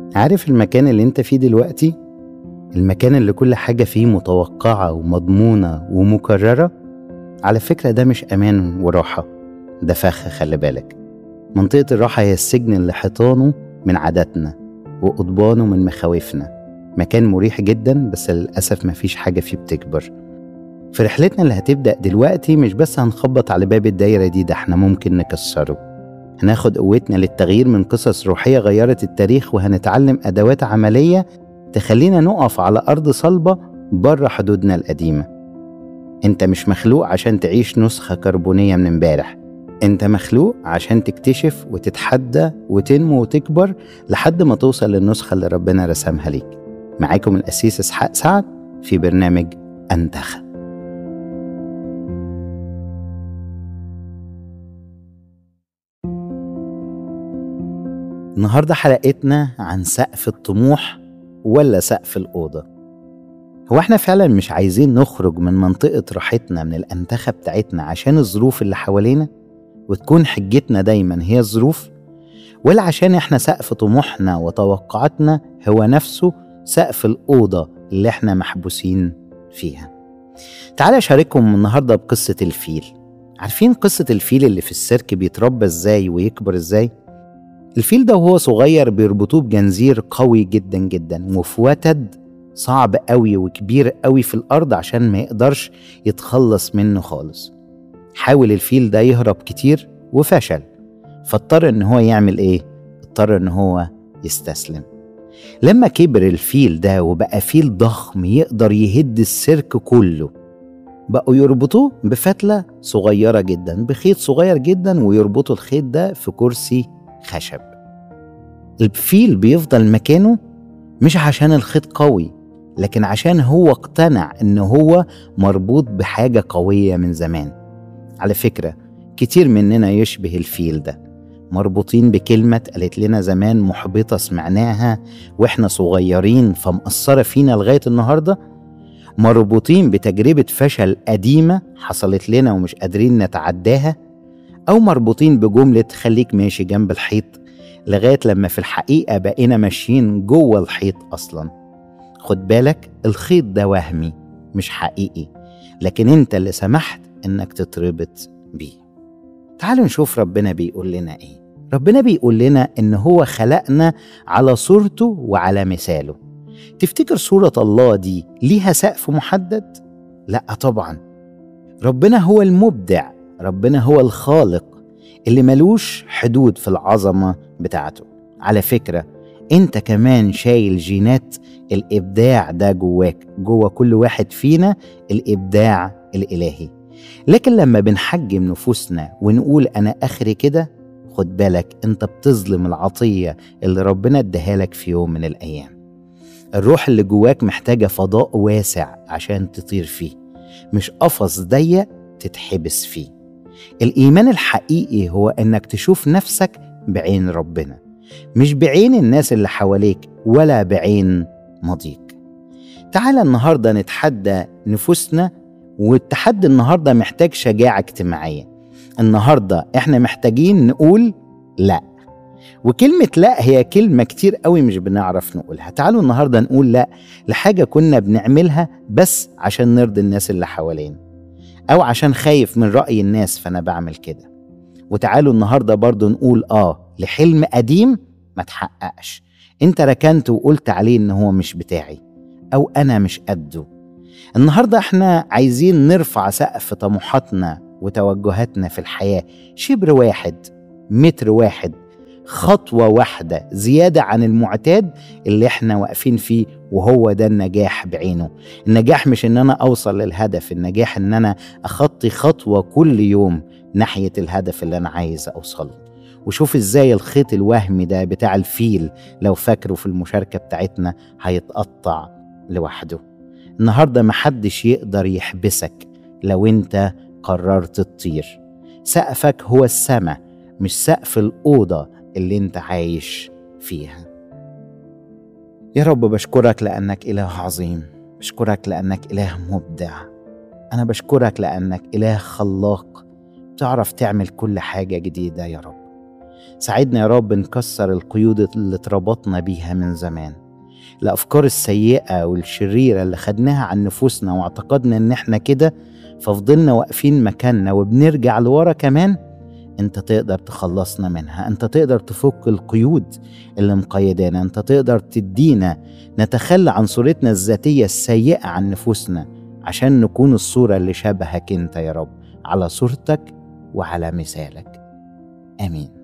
عارف المكان اللي انت فيه دلوقتي المكان اللي كل حاجة فيه متوقعة ومضمونة ومكررة على فكرة ده مش أمان وراحة ده فخ خلي بالك منطقة الراحة هي السجن اللي حيطانه من عاداتنا وقضبانه من مخاوفنا مكان مريح جدا بس للأسف مفيش حاجة فيه بتكبر في رحلتنا اللي هتبدأ دلوقتي مش بس هنخبط على باب الدايرة دي ده احنا ممكن نكسره هناخد قوتنا للتغيير من قصص روحية غيرت التاريخ وهنتعلم أدوات عملية تخلينا نقف على أرض صلبة بره حدودنا القديمة انت مش مخلوق عشان تعيش نسخة كربونية من امبارح انت مخلوق عشان تكتشف وتتحدى وتنمو وتكبر لحد ما توصل للنسخة اللي ربنا رسمها ليك معاكم الأسيس إسحاق سعد في برنامج أنتخب النهارده حلقتنا عن سقف الطموح ولا سقف الأوضة هو احنا فعلا مش عايزين نخرج من منطقة راحتنا من الأنتخة بتاعتنا عشان الظروف اللي حوالينا وتكون حجتنا دايما هي الظروف ولا عشان احنا سقف طموحنا وتوقعاتنا هو نفسه سقف الأوضة اللي احنا محبوسين فيها تعالى أشارككم النهاردة بقصة الفيل عارفين قصة الفيل اللي في السيرك بيتربى ازاي ويكبر ازاي؟ الفيل ده وهو صغير بيربطوه بجنزير قوي جدا جدا وفي وتد صعب قوي وكبير قوي في الأرض عشان ما يقدرش يتخلص منه خالص حاول الفيل ده يهرب كتير وفشل فاضطر ان هو يعمل ايه؟ اضطر ان هو يستسلم لما كبر الفيل ده وبقى فيل ضخم يقدر يهد السيرك كله بقوا يربطوه بفتلة صغيرة جدا بخيط صغير جدا ويربطوا الخيط ده في كرسي خشب الفيل بيفضل مكانه مش عشان الخيط قوي لكن عشان هو اقتنع ان هو مربوط بحاجة قوية من زمان على فكرة كتير مننا يشبه الفيل ده مربوطين بكلمة قالت لنا زمان محبطة سمعناها واحنا صغيرين فمأثرة فينا لغاية النهاردة مربوطين بتجربة فشل قديمة حصلت لنا ومش قادرين نتعداها أو مربوطين بجملة خليك ماشي جنب الحيط لغاية لما في الحقيقة بقينا ماشيين جوه الحيط أصلا خد بالك الخيط ده وهمي مش حقيقي لكن انت اللي سمحت انك تتربط بيه تعالوا نشوف ربنا بيقول لنا ايه ربنا بيقول لنا ان هو خلقنا على صورته وعلى مثاله تفتكر صورة الله دي ليها سقف محدد؟ لا طبعا ربنا هو المبدع ربنا هو الخالق اللي ملوش حدود في العظمة بتاعته على فكرة انت كمان شايل جينات الابداع ده جواك جوا كل واحد فينا الابداع الالهي لكن لما بنحجم نفوسنا ونقول انا اخري كده خد بالك انت بتظلم العطية اللي ربنا اداها لك في يوم من الايام الروح اللي جواك محتاجة فضاء واسع عشان تطير فيه مش قفص ضيق تتحبس فيه الإيمان الحقيقي هو إنك تشوف نفسك بعين ربنا مش بعين الناس اللي حواليك ولا بعين ماضيك تعال النهاردة نتحدى نفوسنا والتحدي النهاردة محتاج شجاعة اجتماعية النهاردة احنا محتاجين نقول لا وكلمة لا هي كلمة كتير قوي مش بنعرف نقولها تعالوا النهاردة نقول لا لحاجة كنا بنعملها بس عشان نرضي الناس اللي حوالينا أو عشان خايف من رأي الناس فأنا بعمل كده وتعالوا النهاردة برضو نقول آه لحلم قديم ما تحققش انت ركنت وقلت عليه ان هو مش بتاعي او انا مش قده النهارده احنا عايزين نرفع سقف طموحاتنا وتوجهاتنا في الحياه شبر واحد متر واحد خطوه واحده زياده عن المعتاد اللي احنا واقفين فيه وهو ده النجاح بعينه النجاح مش ان انا اوصل للهدف النجاح ان انا اخطي خطوه كل يوم ناحيه الهدف اللي انا عايز اوصله وشوف ازاي الخيط الوهمي ده بتاع الفيل لو فاكره في المشاركة بتاعتنا هيتقطع لوحده النهاردة محدش يقدر يحبسك لو انت قررت تطير سقفك هو السماء مش سقف الأوضة اللي انت عايش فيها يا رب بشكرك لأنك إله عظيم بشكرك لأنك إله مبدع أنا بشكرك لأنك إله خلاق تعرف تعمل كل حاجة جديدة يا رب ساعدنا يا رب نكسر القيود اللي اتربطنا بيها من زمان الأفكار السيئة والشريرة اللي خدناها عن نفوسنا واعتقدنا إن إحنا كده ففضلنا واقفين مكاننا وبنرجع لورا كمان انت تقدر تخلصنا منها انت تقدر تفك القيود اللي مقيدانا انت تقدر تدينا نتخلى عن صورتنا الذاتية السيئة عن نفوسنا عشان نكون الصورة اللي شبهك انت يا رب على صورتك وعلى مثالك امين